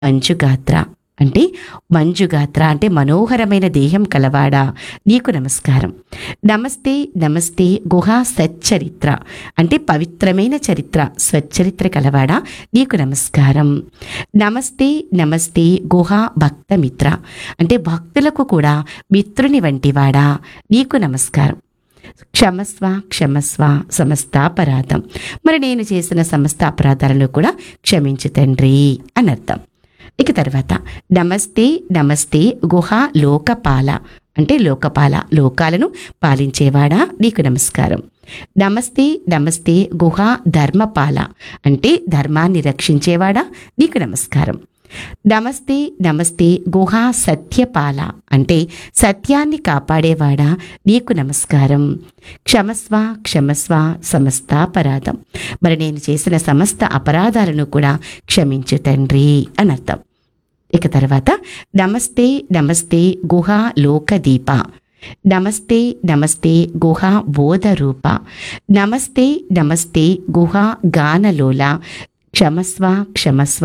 మంజుగాత్ర అంటే మంజుగాత్ర అంటే మనోహరమైన దేహం కలవాడా నీకు నమస్కారం నమస్తే నమస్తే గుహా సచ్చరిత్ర అంటే పవిత్రమైన చరిత్ర స్వచ్చరిత్ర కలవాడా నీకు నమస్కారం నమస్తే నమస్తే గుహా భక్తమిత్ర అంటే భక్తులకు కూడా మిత్రుని వంటివాడా నీకు నమస్కారం క్షమస్వ క్షమస్వ సమస్త అపరాధం మరి నేను చేసిన సమస్త అపరాధాలను కూడా క్షమించు తండ్రి అని అర్థం ఇక తర్వాత నమస్తే నమస్తే గుహ లోకపాల అంటే లోకపాల లోకాలను పాలించేవాడా నీకు నమస్కారం నమస్తే నమస్తే గుహ ధర్మపాల అంటే ధర్మాన్ని రక్షించేవాడా నీకు నమస్కారం నమస్తే నమస్తే గుహ సత్యపాల అంటే సత్యాన్ని కాపాడేవాడా నీకు నమస్కారం క్షమస్వ క్షమస్వ సమస్త అపరాధం మరి నేను చేసిన సమస్త అపరాధాలను కూడా క్షమించు తండ్రి అని అర్థం ఇక తర్వాత నమస్తే నమస్తే గుహ లోకదీప నమస్తే నమస్తే గుహ బోధరూప నమస్తే నమస్తే గుహ గానలోల క్షమస్వ క్షమస్వ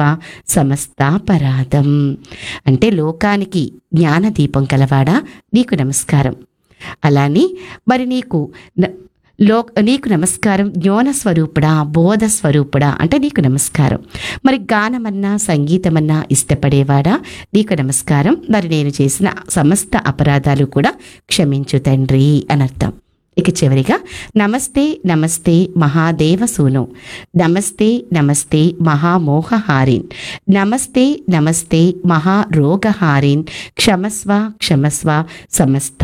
సమస్తాపరాధం అంటే లోకానికి జ్ఞానదీపం కలవాడా నీకు నమస్కారం అలానే మరి నీకు న- లో నీకు నమస్కారం జ్ఞాన స్వరూపుడా బోధ స్వరూపుడా అంటే నీకు నమస్కారం మరి గానమన్నా సంగీతమన్నా ఇష్టపడేవాడా నీకు నమస్కారం మరి నేను చేసిన సమస్త అపరాధాలు కూడా క్షమించు తండ్రి అని అర్థం ఇక చివరిగా నమస్తే నమస్తే మహాదేవ సూను నమస్తే నమస్తే మహామోహహారిన్ నమస్తే నమస్తే మహారోగహారిన్ క్షమస్వ క్షమస్వ సమస్త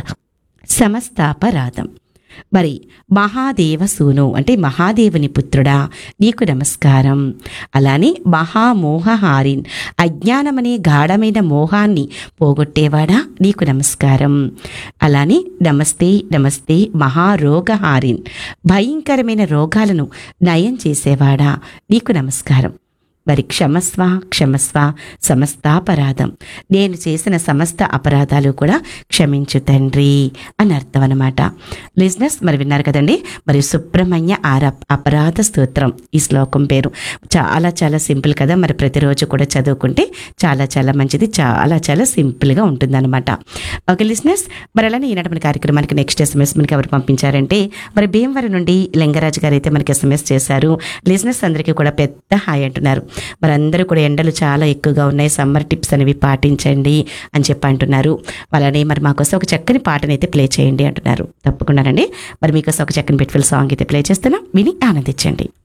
సమస్తాపరాధం మరి మహాదేవ సూను అంటే మహాదేవుని పుత్రుడా నీకు నమస్కారం అలానే మహామోహహారిన్ అజ్ఞానమనే గాఢమైన మోహాన్ని పోగొట్టేవాడా నీకు నమస్కారం అలానే నమస్తే నమస్తే మహారోగహారిన్ భయంకరమైన రోగాలను నయం చేసేవాడా నీకు నమస్కారం మరి క్షమస్వ క్షమస్వ సమస్తాపరాధం నేను చేసిన సమస్త అపరాధాలు కూడా క్షమించు తండ్రి అని అర్థం అనమాట లిజినెస్ మరి విన్నారు కదండి మరి సుబ్రహ్మణ్య ఆర అపరాధ స్తోత్రం ఈ శ్లోకం పేరు చాలా చాలా సింపుల్ కదా మరి ప్రతిరోజు కూడా చదువుకుంటే చాలా చాలా మంచిది చాలా చాలా సింపుల్గా ఉంటుందన్నమాట ఓకే లిజినెస్ మరి అలానే ఈనాటి మన కార్యక్రమానికి నెక్స్ట్ ఎస్ఎంఎస్ మనకి ఎవరు పంపించారంటే మరి భీమవరం నుండి లింగరాజు గారు అయితే మనకి ఎస్ఎంఎస్ చేశారు లిజినెస్ అందరికీ కూడా పెద్ద హాయ్ అంటున్నారు మరి అందరూ కూడా ఎండలు చాలా ఎక్కువగా ఉన్నాయి సమ్మర్ టిప్స్ అనేవి పాటించండి అని చెప్పి అంటున్నారు అలానే మరి మాకోసం ఒక చక్కని పాటనైతే అయితే ప్లే చేయండి అంటున్నారు తప్పకుండానండి మరి మీకోసం ఒక చక్కని బ్యూటిఫుల్ సాంగ్ అయితే ప్లే చేస్తున్నాం విని ఆనందించండి